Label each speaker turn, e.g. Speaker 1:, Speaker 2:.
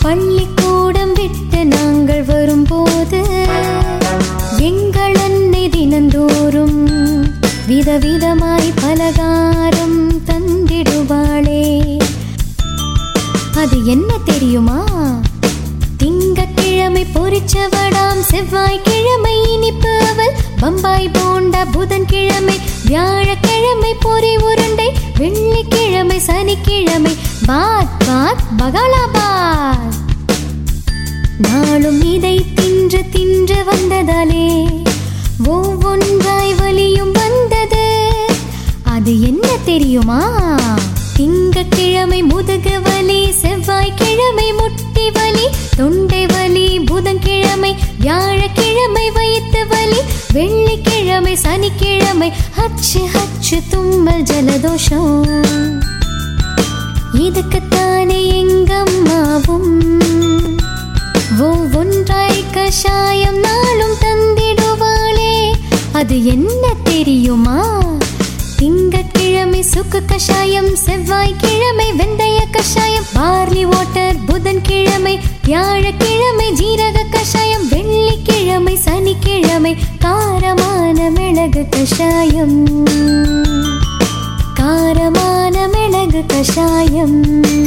Speaker 1: பள்ளிக்கூடம் விட்டு நாங்கள் வரும்போது எங்கள் அன்னை தினந்தோறும் விதவிதமாய் பலகாரம் தந்திடுவாளே அது என்ன தெரியுமா திங்கட்கிழமை பொரிச்சவடாம் செவ்வாய்க்கிழமை இனிப்பு அவள் பம்பாய் போண்டா புதன்கிழமை வியாழக்கிழமை பொரி உருண்டை வெள்ளிக்கிழமை சனிக்கிழமை பாத் பாத் பகாலா பாத் நாளும் இதை தின்று தின்று வந்ததாலே ஒவ்வொன்றாய் வலியும் வந்தது அது என்ன தெரியுமா திங்கட்கிழமை முதுகு வலி செவ்வாய்க்கிழமை முட்டி வலி தொண்டை வலி புதன்கிழமை வியாழக்கிழமை வயிற்று வலி வெள்ளிக்கிழமை சனிக்கிழமை ஹச்சு ஹச்சு தும்மல் ஜலதோஷம் இதுக்குத்தானே எங்கம்மாவும் ஒவ்வொன்றாய் கஷாயம் நாளும் தந்திடுவாளே அது என்ன தெரியுமா திங்கட்கிழமை சுக்கு கஷாயம் செவ்வாய்க்கிழமை வெந்தய கஷாயம் பார்லி வாட்டர் புதன்கிழமை வியாழக்கிழமை ஜீரக கஷாயம் வெள்ளிக்கிழமை சனிக்கிழமை காரமான மிளகு கஷாயம் காரமான மிளகு கஷாயம்